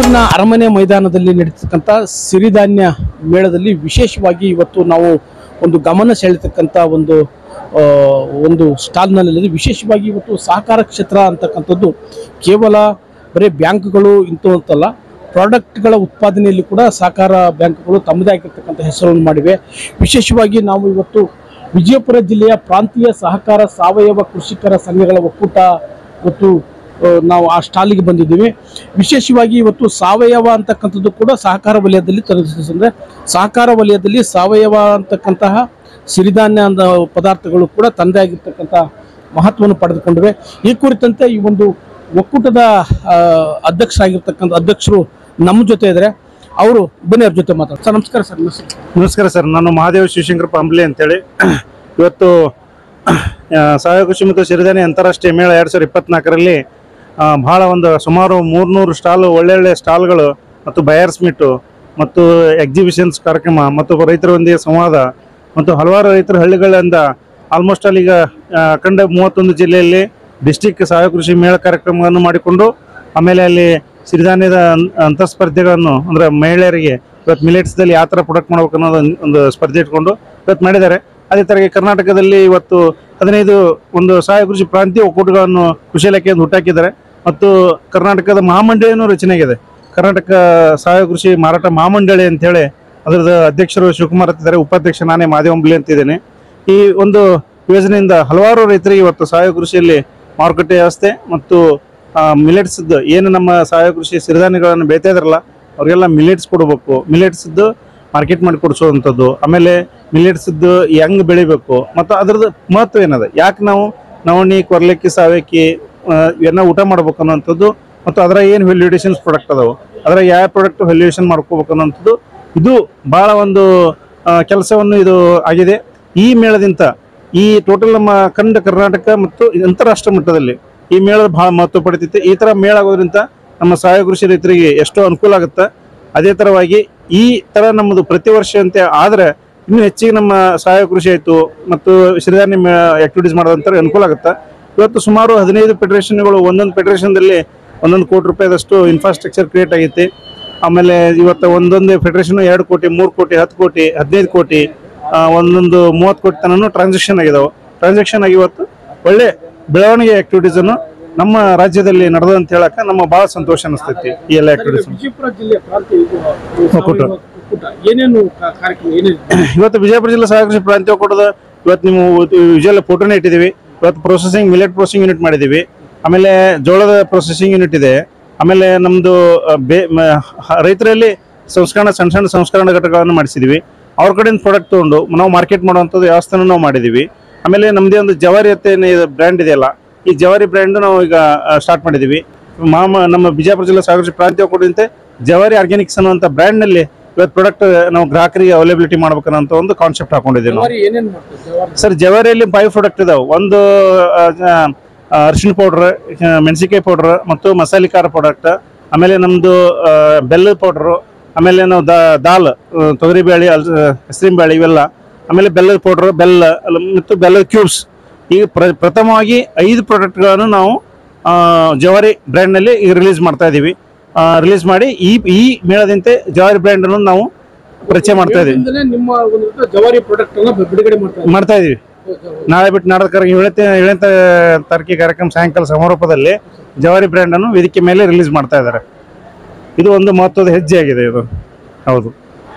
ಬೆಂಗಳೂರಿನ ಅರಮನೆ ಮೈದಾನದಲ್ಲಿ ನಡೀತಕ್ಕಂಥ ಸಿರಿಧಾನ್ಯ ಮೇಳದಲ್ಲಿ ವಿಶೇಷವಾಗಿ ಇವತ್ತು ನಾವು ಒಂದು ಗಮನ ಸೆಳೆತಕ್ಕಂಥ ಒಂದು ಆ, ಒಂದು ಸ್ಟಾಲ್ನಲ್ಲಿ ವಿಶೇಷವಾಗಿ ಇವತ್ತು ಸಹಕಾರ ಕ್ಷೇತ್ರ ಅಂತಕ್ಕಂಥದ್ದು ಕೇವಲ ಬರೀ ಬ್ಯಾಂಕ್ಗಳು ಇಂಥವಂತಲ್ಲ ಪ್ರಾಡಕ್ಟ್ಗಳ ಉತ್ಪಾದನೆಯಲ್ಲಿ ಕೂಡ ಸಹಕಾರ ಬ್ಯಾಂಕ್ಗಳು ತಮ್ಮದೇ ಆಗಿರ್ತಕ್ಕಂಥ ಹೆಸರನ್ನು ಮಾಡಿವೆ ವಿಶೇಷವಾಗಿ ನಾವು ಇವತ್ತು ವಿಜಯಪುರ ಜಿಲ್ಲೆಯ ಪ್ರಾಂತೀಯ ಸಹಕಾರ ಸಾವಯವ ಕೃಷಿಕರ ಸಂಘಗಳ ಒಕ್ಕೂಟ ಇವತ್ತು ಆ, ನಾವು ಆ ಸ್ಟಾಲಿಗೆ ಬಂದಿದ್ದೀವಿ ವಿಶೇಷವಾಗಿ ಇವತ್ತು ಸಾವಯವ ಅಂತಕ್ಕಂಥದ್ದು ಕೂಡ ಸಹಕಾರ ವಲಯದಲ್ಲಿ ತೊಡಗಿಸಿದ್ರೆ ಸಹಕಾರ ವಲಯದಲ್ಲಿ ಸಾವಯವ ಅಂತಕ್ಕಂತಹ ಸಿರಿಧಾನ್ಯ ಅಂದ ಪದಾರ್ಥಗಳು ಕೂಡ ತಂದೆ ಆಗಿರ್ತಕ್ಕಂಥ ಮಹತ್ವವನ್ನು ಪಡೆದುಕೊಂಡಿವೆ ಈ ಕುರಿತಂತೆ ಈ ಒಂದು ಒಕ್ಕೂಟದ ಆ, ಅಧ್ಯಕ್ಷರಾಗಿರ್ತಕ್ಕಂಥ ಅಧ್ಯಕ್ಷರು ನಮ್ಮ ಜೊತೆ ಇದ್ದಾರೆ ಅವರು ಬನ್ನಿ ಅವ್ರ ಜೊತೆ ಮಾತಾಡ್ತಾರೆ ಸರ್ ನಮಸ್ಕಾರ ಸರ್ ನಮಸ್ಕಾರ ನಮಸ್ಕಾರ ಸರ್ ನಾನು ಮಹಾದೇವ ಶಿವಶಂಕರ ಪಂಬ್ಲಿ ಅಂತೇಳಿ ಇವತ್ತು ಆ, ಸಾವಯವ ಕೃಷಿ ಮತ್ತು ಸಿರಿಧಾನ್ಯ ಅಂತಾರಾಷ್ಟ್ರೀಯ ಮೇಳ ಎರಡು ಸಾವಿರದ ಇಪ್ಪತ್ನಾಲ್ಕರಲ್ಲಿ ಆ, ಬಹಳ ಒಂದು ಸುಮಾರು ಮೂರ್ನೂರು ಸ್ಟಾಲ್ ಒಳ್ಳೊಳ್ಳೆ ಸ್ಟಾಲ್ಗಳು ಮತ್ತು ಬಯರ್ಸ್ ಮೀಟು ಮತ್ತು ಎಕ್ಸಿಬಿಷನ್ಸ್ ಕಾರ್ಯಕ್ರಮ ಮತ್ತು ರೈತರೊಂದಿಗೆ ಸಂವಾದ ಮತ್ತು ಹಲವಾರು ರೈತರ ಹಳ್ಳಿಗಳಿಂದ ಆಲ್ಮೋಸ್ಟ್ ಅಲ್ಲಿ ಈಗ ಆ, ಅಖಂಡ ಮೂವತ್ತೊಂದು ಜಿಲ್ಲೆಯಲ್ಲಿ ಡಿಸ್ಟಿಕ್ ಸಾವಯವ ಕೃಷಿ ಮೇಳ ಕಾರ್ಯಕ್ರಮವನ್ನು ಮಾಡಿಕೊಂಡು ಆಮೇಲೆ ಅಲ್ಲಿ ಸಿರಿಧಾನ್ಯದ ಅಂ- ಅಂತಃಸ್ಪರ್ಧೆಗಳನ್ನು ಅಂದರೆ ಮಹಿಳೆಯರಿಗೆ ಇವತ್ತು ಮಿಲೆಟ್ಸ್ದಲ್ಲಿ ಯಾವ ಥರ ಪ್ರೊಡಕ್ಟ್ ಮಾಡ್ಬೇಕು ಅನ್ನೋದು ಒಂದು- ಒಂದು ಸ್ಪರ್ಧೆ ಇಟ್ಕೊಂಡು ಇವತ್ತು ಮಾಡಿದ್ದಾರೆ ಅದೇ ಥರ ಈ ಕರ್ನಾಟಕದಲ್ಲಿ ಇವತ್ತು ಹದಿನೈದು ಒಂದು ಸಹಾಯ ಕೃಷಿ ಪ್ರಾಂತೀಯ ಒಕ್ಕೂಟಗಳನ್ನು ಕೃಷಿ ಇಲಾಖೆಯಿಂದ ಹುಟ್ಟಾಕಿದ್ದಾರೆ ಮತ್ತು ಕರ್ನಾಟಕದ ಮಹಾಮಂಡಳಿಯನ್ನು ರಚನೆ ಆಗಿದೆ ಕರ್ನಾಟಕ ಸಹಾಯ ಕೃಷಿ ಮಾರಾಟ ಮಹಾಮಂಡಳಿ ಅಂತೇಳಿ ಅದರದ ಅಧ್ಯಕ್ಷರು ಶಿವಕುಮಾರ್ ಅಂತಿದ್ದಾರೆ ಉಪಾಧ್ಯಕ್ಷ ನಾನೇ ಮಾದೇವಂಬ್ಲಿ ಅಂತಿದ್ದೇನೆ ಈ ಒಂದು ಯೋಜನೆಯಿಂದ ಹಲವಾರು ರೈತರಿಗೆ ಇವತ್ತು ಸಹಾಯ ಕೃಷಿಯಲ್ಲಿ ಮಾರುಕಟ್ಟೆ ವ್ಯವಸ್ಥೆ ಮತ್ತು ಮಿಲೆಟ್ಸ್ ಏನು ನಮ್ಮ ಸಹಾಯ ಕೃಷಿ ಸಿರಿಧಾನ್ಯಗಳನ್ನು ಬೆಳೀತಾ ಇದ್ರಲ್ಲ ಅವರಿಗೆಲ್ಲ ಮಿಲೆಟ್ಸ್ ಕೊಡಬೇಕು ಮಿಲೆಟ್ಸ್ದು ಮಾರ್ಕೆಟ್ ಮಾಡಿ ಕೊಡಿಸೋವಂಥದ್ದು ಆಮೇಲೆ ಮಿಲೆಟ್ಸ್ದು ಹೆಂಗ್ ಬೆಳಿಬೇಕು ಮತ್ತು ಅದ್ರದ್ದು ಮಹತ್ವ ಏನದ ಯಾಕೆ ನಾವು ನವಣಿ ಕೊರ್ಲಕ್ಕಿ ಸಾವಕ್ಕಿ ಆ, ಇವನ್ನ ಊಟ ಮಾಡ್ಬೇಕು ಅನ್ನೋಂಥದ್ದು ಮತ್ತು ಅದರ ಏನು ವ್ಯಾಲ್ಯೂಡೇಷನ್ಸ್ ಪ್ರಾಡಕ್ಟ್ ಅದಾವು ಅದರ ಯಾವ ಪ್ರಾಡಕ್ಟ್ ವ್ಯಾಲ್ಯೂಯೇಷನ್ ಮಾಡ್ಕೋಬೇಕು ಅನ್ನೋಂಥದ್ದು ಇದು ಬಹಳ ಒಂದು ಕೆಲಸವನ್ನು ಇದು ಆಗಿದೆ ಈ ಮೇಳದಿಂದ ಈ ಟೋಟಲ್ ನಮ್ಮ ಕಂಡ ಕರ್ನಾಟಕ ಮತ್ತು ಅಂತಾರಾಷ್ಟ್ರ ಮಟ್ಟದಲ್ಲಿ ಈ ಮೇಳ ಬಹಳ ಮಹತ್ವ ಪಡಿತೈತೆ ಈ ತರ ಮೇಳ ಆಗೋದ್ರಿಂದ ನಮ್ಮ ಸಹಾಯ ಕೃಷಿ ರೈತರಿಗೆ ಎಷ್ಟೋ ಅನುಕೂಲ ಆಗುತ್ತೆ ಅದೇ ತರವಾಗಿ ಈ ತರ ನಮ್ಮದು ಪ್ರತಿ ವರ್ಷ ಅಂತ ಆದ್ರೆ ಇನ್ನೂ ಹೆಚ್ಚಿಗೆ ನಮ್ಮ ಸಹಾಯ ಕೃಷಿ ಆಯಿತು ಮತ್ತು ಸಿರಿಧಾನ್ಯ ಆಕ್ಟಿವಿಟೀಸ್ ಮಾಡೋದಂತ ಅನುಕೂಲ ಆಗುತ್ತೆ ಇವತ್ತು ಸುಮಾರು ಹದಿನೈದು ಫೆಡರೇಷನ್ಗಳು ಒಂದೊಂದು ಫೆಡರೇಷನ್ದಲ್ಲಿ ಒಂದೊಂದು ಕೋಟಿ ರೂಪಾಯಿದಷ್ಟು ಇನ್ಫ್ರಾಸ್ಟ್ರಕ್ಚರ್ ಕ್ರಿಯೇಟ್ ಆಗೈತಿ ಆಮೇಲೆ ಇವತ್ತು ಒಂದೊಂದು ಫೆಡರೇಷನ್ ಎರಡು ಕೋಟಿ ಮೂರು ಕೋಟಿ ಹತ್ತು ಕೋಟಿ ಹದಿನೈದು ಕೋಟಿ ಆ, ಒಂದೊಂದು ಮೂವತ್ತು ಕೋಟಿ ತನಕ ಟ್ರಾನ್ಸಾಕ್ಷನ್ ಆಗಿದಾವೆ ಟ್ರಾನ್ಸಾಕ್ಷನ್ ಆಗಿ ಇವತ್ತು ಒಳ್ಳೆ ಬೆಳವಣಿಗೆ ಆಕ್ಟಿವಿಟೀಸ್ ಅನ್ನು ನಮ್ಮ ರಾಜ್ಯದಲ್ಲಿ ನಡೆದ ಅಂತ ಹೇಳಕ ನಮ್ಮ ಬಹಳ ಸಂತೋಷ ಅನಿಸ್ತೈತಿ ಈ ಎಲ್ಲ ಆಕ್ಟಿವಿಟೀಸ್ ವಿಜಯಪುರ ಜಿಲ್ಲೆಯ ಪ್ರಾಂತೀಯ ಇದು ಒಕ್ಕೂಟ. ಸಾವಯವ ಒಕ್ಕೂಟ ಏನೇನು ಕಾ- ಕಾರ್ಯಕ್ರಮ ಏನೇನು ಇವತ್ತು ವಿಜಯಪುರ ಜಿಲ್ಲಾ ಸಹಾಯಕ ಕೃಷಿ ಪ್ರಾಂತ್ಯ ಒಕ್ಕೂಟದ ಇವತ್ತು ನೀವು ವಿಜುವಲ್ ಫೋಟೋನೇ ಇಟ್ಟಿದ್ದೀವಿ ಇವತ್ತು ಪ್ರೊಸೆಸಿಂಗ್ ಮಿಲೆಟ್ ಪ್ರೊಸೆಸಿಂಗ್ ಯೂನಿಟ್ ಮಾಡಿದ್ದೀವಿ ಆಮೇಲೆ ಜೋಳದ ಪ್ರೊಸೆಸಿಂಗ್ ಯೂನಿಟ್ ಇದೆ ಆಮೇಲೆ ನಮ್ಮದು ಬೇ ಮ- ಹ- ರೈತರಲ್ಲಿ ಸಂಸ್ಕರಣ ಸಣ್ಣ ಸಣ್ಣ ಸಂಸ್ಕರಣ ಘಟಕಗಳನ್ನು ಮಾಡಿಸಿದ್ವಿ ಅವ್ರ ಕಡೆಯಿಂದ ಪ್ರಾಡಕ್ಟ್ ತೊಗೊಂಡು ನಾವು ಮಾರ್ಕೆಟ್ ಮಾಡುವಂಥದ್ದು ವ್ಯವಸ್ಥೆನೂ ನಾವು ಮಾಡಿದ್ದೀವಿ ಆಮೇಲೆ ನಮ್ಮದೇ ಒಂದು ಜವಾರಿ ಅಂತ ಬ್ರ್ಯಾಂಡ್ ಇದೆಯಲ್ಲ ಈ ಜವಾರಿ ಬ್ರ್ಯಾಂಡ್ ನಾವು ಈಗ ಸ್ಟಾರ್ಟ್ ಮಾಡಿದ್ದೀವಿ ಮಾಮ ನಮ್ಮ ಬಿಜಾಪುರ ಜಿಲ್ಲಾ ಸಹಾಯಕ ಕೃಷಿ ಪ್ರಾಂತ್ಯ ಒಕ್ಕೂಟದಂತೆ ಜವಾರಿ ಆರ್ಗ್ಯಾನಿಕ್ಸ್ ಅನ್ನುವಂಥ ಬ್ರ್ಯಾಂಡ್ನಲ್ಲಿ ಇವತ್ತು ಪ್ರಾಡಕ್ಟ್ ನಾವು ಗ್ರಾಹಕರಿಗೆ ಅವೈಲಬಿಲಿಟಿ ಮಾಡ್ಬೇಕನ್ನೋ ಒಂದು ಕಾನ್ಸೆಪ್ಟ್ ಹಾಕೊಂಡಿದ್ದೀವಿ ನಾವು ಜವಾರಿ ಏನೇನು ಮಾಡ್ತಾರೆ ಜವಾರಿ ಸರ್ ಜವಾರಿಯಲ್ಲಿ ಫೈವ್ ಪ್ರಾಡಕ್ಟ್ ಇದಾವೆ ಒಂದು ಆ, ಆ, ಅರಿಶಿಣ ಪೌಡ್ರ್ ಮೆಣಸಿಕಾಯಿ ಪೌಡ್ರ್ ಮತ್ತು ಮಸಾಲೆ ಖಾರ ಪ್ರಾಡಕ್ಟ್ ಆಮೇಲೆ ನಮ್ಮದು ಬೆಲ್ಲದ ಪೌಡ್ರು ಆಮೇಲೆ ನಾವು ದಾ- ದಾಲ್ ಆ, ತೊಗರಿಬೇಳೆ ಅಲ್ ಹೆಸರಿನ ಇವೆಲ್ಲ ಆಮೇಲೆ ಬೆಲ್ಲದ ಪೌಡ್ರ್ ಬೆಲ್ಲ ಅಲ್ಲ, ಮತ್ತು ಬೆಲ್ಲದ ಕ್ಯೂಬ್ಸ್ ಈಗ ಪ್ರ ಪ್ರಥಮವಾಗಿ ಐದು ಪ್ರಾಡಕ್ಟ್ಗಳನ್ನು ನಾವು ಆ, ಜವಾರಿ ಬ್ರ್ಯಾಂಡ್ನಲ್ಲಿ ಈಗ ರಿಲೀಸ್ ಮಾಡ್ತಾ ಇದ್ದೀವಿ ರಿಲೀಸ್ ಮಾಡಿ ಈ ಈ ಮೇಳದಂತೆ ಜವಾರಿ ಬ್ರ್ಯಾಂಡ್ ಅನ್ನು ನಾವು ಪರಿಚಯ ಮಾಡ್ತಾ ಇದ್ದೀವಿ ಮೇಳದಿಂದಲೇ ನಿಮ್ಮ ಒಂದು ಜವಾರಿ ಪ್ರಾಡಕ್ಟ್ ಅನ್ನ ಬಿ- ಬಿಡುಗಡೆ ಮಾಡ್ತಾರೆ ಮಾಡ್ತಾ ಇದೀವಿ ನಾಳೆ ಬಿಟ್ಟು ನಾಡದ ಕರ ಏಳನೇ ಏಳನೇ ತಾರೀಕಿಗೆ ಕಾರ್ಯಕ್ರಮ ಸಾಯಂಕಾಲ ಸಮಾರೋಪದಲ್ಲಿ ಜವಾರಿ ಬ್ರ್ಯಾಂಡ್ ಅನ್ನು ವೇದಿಕೆ ಮೇಲೆ ರಿಲೀಸ್ ಮಾಡ್ತಾ ಇದ್ದಾರೆ ಇದು ಒಂದು ಮಹತ್ವದ ಹೆಜ್ಜೆ ಆಗಿದೆ ಇದು ಹೌದು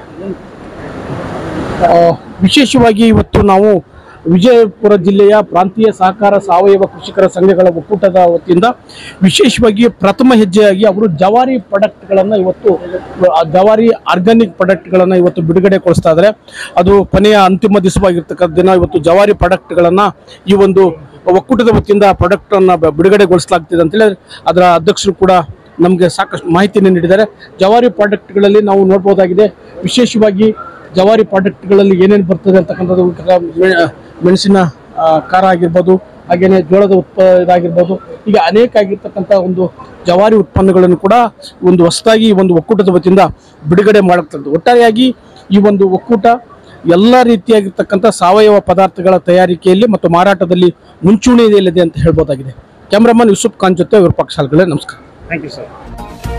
ಆ, ವಿಶೇಷವಾಗಿ ಇವತ್ತು ನಾವು ವಿಜಯಪುರ ಜಿಲ್ಲೆಯ ಪ್ರಾಂತೀಯ ಸಹಕಾರ ಸಾವಯವ ಕೃಷಿಕರ ಸಂಘಗಳ ಒಕ್ಕೂಟದ ವತಿಯಿಂದ ವಿಶೇಷವಾಗಿ ಪ್ರಥಮ ಹೆಜ್ಜೆಯಾಗಿ ಅವರು ಜವಾರಿ ಪ್ರಾಡಕ್ಟ್ಗಳನ್ನು ಇವತ್ತು ಆ ಜವಾರಿ ಆರ್ಗ್ಯಾನಿಕ್ ಪ್ರಾಡಕ್ಟ್ಗಳನ್ನು ಇವತ್ತು ಬಿಡುಗಡೆಗೊಳಿಸ್ತಾ ಇದ್ದಾರೆ ಅದು ಕೊನೆಯ ಅಂತಿಮ ದಿವಸವಾಗಿರ್ತಕ್ಕಂಥ ದಿನ ಇವತ್ತು ಜವಾರಿ ಪ್ರಾಡಕ್ಟ್ಗಳನ್ನು ಈ ಒಂದು ಒಕ್ಕೂಟದ ವತಿಯಿಂದ ಪ್ರಾಡಕ್ಟನ್ನು ಬಿಡುಗಡೆಗೊಳಿಸಲಾಗ್ತಿದೆ ಅಂತೇಳಿ ಅದರ ಅಧ್ಯಕ್ಷರು ಕೂಡ ನಮಗೆ ಸಾಕಷ್ಟು ಮಾಹಿತಿಯನ್ನು ನೀಡಿದ್ದಾರೆ ಜವಾರಿ ಪ್ರಾಡಕ್ಟ್ಗಳಲ್ಲಿ ನಾವು ನೋಡ್ಬೋದಾಗಿದೆ ವಿಶೇಷವಾಗಿ ಜವಾರಿ ಪ್ರಾಡಕ್ಟ್ಗಳಲ್ಲಿ ಏನೇನು ಬರ್ತದೆ ಅಂತಕ್ಕಂಥದ್ದು ಮೆ- ಮೆಣಸಿನ ಆ, ಖಾರ ಆಗಿರ್ಬೋದು ಹಾಗೇನೆ ಜೋಳದ ಉತ್ಪ ಇದಾಗಿರ್ಬೋದು ಈಗ ಅನೇಕ ಆಗಿರ್ತಕ್ಕಂಥ ಒಂದು ಜವಾರಿ ಉತ್ಪನ್ನಗಳನ್ನು ಕೂಡ ಒಂದು ಹೊಸದಾಗಿ ಈ ಒಂದು ಒಕ್ಕೂಟದ ವತಿಯಿಂದ ಬಿಡುಗಡೆ ಮಾಡಲಾಗ್ತದೆ ಒಟ್ಟಾರೆಯಾಗಿ ಈ ಒಂದು ಒಕ್ಕೂಟ ಎಲ್ಲ ರೀತಿಯಾಗಿರ್ತಕ್ಕಂಥ ಸಾವಯವ ಪದಾರ್ಥಗಳ ತಯಾರಿಕೆಯಲ್ಲಿ ಮತ್ತು ಮಾರಾಟದಲ್ಲಿ ಮುಂಚೂಣಿಯಲ್ಲಿದೆ ಅಂತ ಹೇಳ್ಬೋದಾಗಿದೆ ಕ್ಯಾಮ್ರಾಮನ್ ಯೂಸುಫ್ ಖಾನ್ ಜೊತೆ ವಿರೂಪಾಕ್ಷ ಸಾಲ್ಗಳೇ ನಮಸ್ಕಾರ ಥ್ಯಾಂಕ್ ಯು ಸರ್